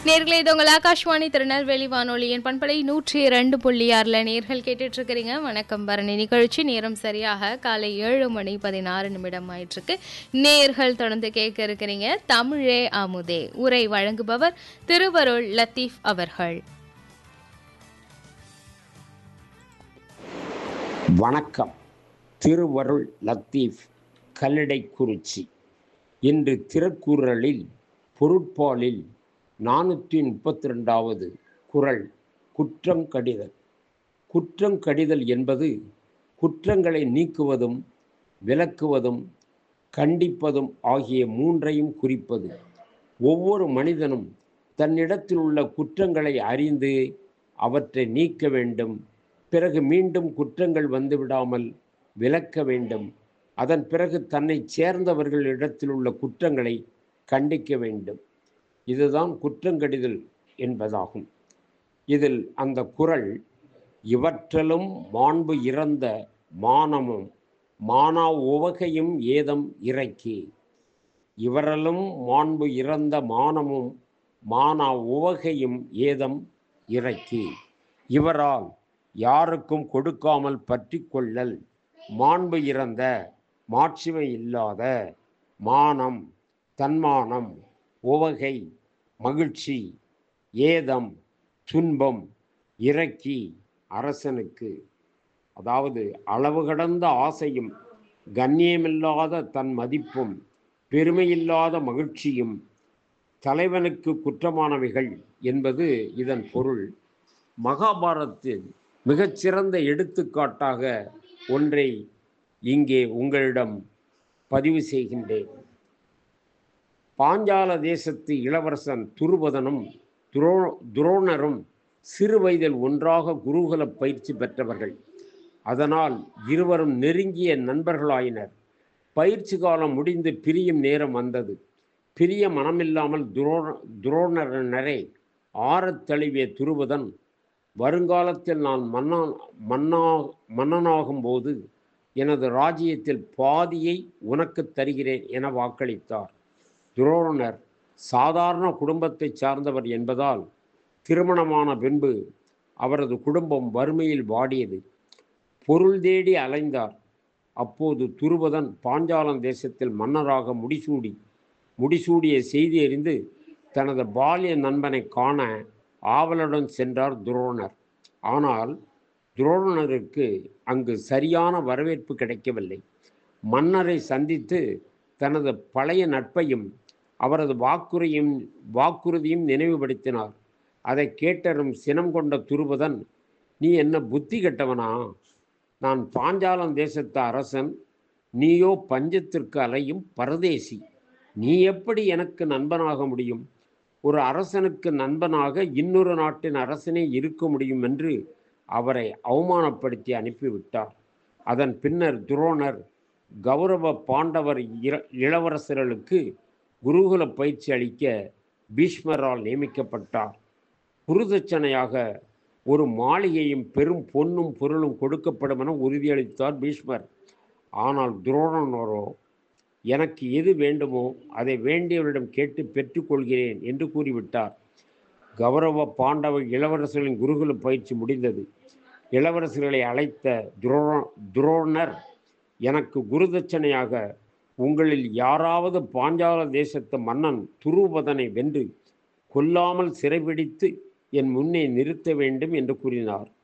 நேர்களே இது உங்கள் ஆகாஷ்வாணி திருநெல்வேலி வானொலியின் பண்பலை நூற்றி இரண்டு புள்ளி ஆறுல நேர்கள் கேட்டுட்டு இருக்கிறீங்க வணக்கம் பரணி நிகழ்ச்சி நேரம் சரியாக காலை ஏழு மணி பதினாறு நிமிடம் ஆயிட்டிருக்கு நேர்கள் தொடர்ந்து கேட்க இருக்கிறீங்க தமிழே அமுதே உரை வழங்குபவர் திருவருள் லத்தீப் அவர்கள் வணக்கம் திருவருள் லத்தீப் கல்லடைக்குறிச்சி இன்று திருக்குறளில் பொருட்பாலில் நானூற்றி முப்பத்தி ரெண்டாவது குறள் குற்றம் கடிதல் குற்றம் கடிதல் என்பது குற்றங்களை நீக்குவதும் விலக்குவதும் கண்டிப்பதும் ஆகிய மூன்றையும் குறிப்பது ஒவ்வொரு மனிதனும் தன்னிடத்தில் உள்ள குற்றங்களை அறிந்து அவற்றை நீக்க வேண்டும் பிறகு மீண்டும் குற்றங்கள் வந்துவிடாமல் விலக்க வேண்டும் அதன் பிறகு தன்னை சேர்ந்தவர்களிடத்தில் உள்ள குற்றங்களை கண்டிக்க வேண்டும் இதுதான் குற்றங்கடிதல் என்பதாகும் இதில் அந்த குறள் இவற்றலும் மாண்பு இறந்த மானமும் மானா உவகையும் ஏதம் இறைக்கி இவரலும் மாண்பு இறந்த மானமும் மானா உவகையும் ஏதம் இறைக்கி இவரால் யாருக்கும் கொடுக்காமல் பற்றி கொள்ளல் மாண்பு இறந்த மாட்சிமை இல்லாத மானம் தன்மானம் உவகை மகிழ்ச்சி ஏதம் துன்பம் இறக்கி அரசனுக்கு அதாவது அளவு கடந்த ஆசையும் கண்ணியமில்லாத தன் மதிப்பும் பெருமையில்லாத மகிழ்ச்சியும் தலைவனுக்கு குற்றமானவைகள் என்பது இதன் பொருள் மகாபாரதத்தில் மிகச்சிறந்த எடுத்துக்காட்டாக ஒன்றை இங்கே உங்களிடம் பதிவு செய்கின்றேன் பாஞ்சால தேசத்து இளவரசன் துருபதனும் துரோ துரோணரும் சிறு வயதில் ஒன்றாக குருகுல பயிற்சி பெற்றவர்கள் அதனால் இருவரும் நெருங்கிய நண்பர்களாயினர் பயிற்சி காலம் முடிந்து பிரியும் நேரம் வந்தது பிரிய மனமில்லாமல் துரோ துரோணரனரை ஆறத் தழுவிய துருபதன் வருங்காலத்தில் நான் மன்னா மன்னா மன்னனாகும் போது எனது ராஜ்யத்தில் பாதியை உனக்கு தருகிறேன் என வாக்களித்தார் துரோணர் சாதாரண குடும்பத்தை சார்ந்தவர் என்பதால் திருமணமான பின்பு அவரது குடும்பம் வறுமையில் வாடியது பொருள் தேடி அலைந்தார் அப்போது துருபதன் பாஞ்சாலம் தேசத்தில் மன்னராக முடிசூடி முடிசூடிய செய்தி அறிந்து தனது பால்ய நண்பனை காண ஆவலுடன் சென்றார் துரோணர் ஆனால் துரோணருக்கு அங்கு சரியான வரவேற்பு கிடைக்கவில்லை மன்னரை சந்தித்து தனது பழைய நட்பையும் அவரது வாக்குறையும் வாக்குறுதியும் நினைவுபடுத்தினார் அதை கேட்டரும் சினம் கொண்ட துருபதன் நீ என்ன புத்தி கெட்டவனா நான் பாஞ்சாலம் தேசத்து அரசன் நீயோ பஞ்சத்திற்கு அலையும் பரதேசி நீ எப்படி எனக்கு நண்பனாக முடியும் ஒரு அரசனுக்கு நண்பனாக இன்னொரு நாட்டின் அரசனே இருக்க முடியும் என்று அவரை அவமானப்படுத்தி அனுப்பிவிட்டார் அதன் பின்னர் துரோணர் கௌரவ பாண்டவர் இர- இளவரசர்களுக்கு குருகுல பயிற்சி அளிக்க பீஷ்மரால் நியமிக்கப்பட்டார் குருதட்சணையாக ஒரு மாளிகையும் பெரும் பொன்னும் பொருளும் கொடுக்கப்படும் என உறுதியளித்தார் பீஷ்மர் ஆனால் துரோணனோரோ எனக்கு எது வேண்டுமோ அதை வேண்டியவரிடம் கேட்டு பெற்றுக்கொள்கிறேன் என்று கூறிவிட்டார் கௌரவ பாண்டவ இளவரசர்களின் குருகுல பயிற்சி முடிந்தது இளவரசர்களை அழைத்த துரோ துரோணர் எனக்கு குருதட்சணையாக உங்களில் யாராவது பாஞ்சால தேசத்து மன்னன் துருபதனை வென்று கொல்லாமல் சிறைபிடித்து என் முன்னே நிறுத்த வேண்டும் என்று கூறினார்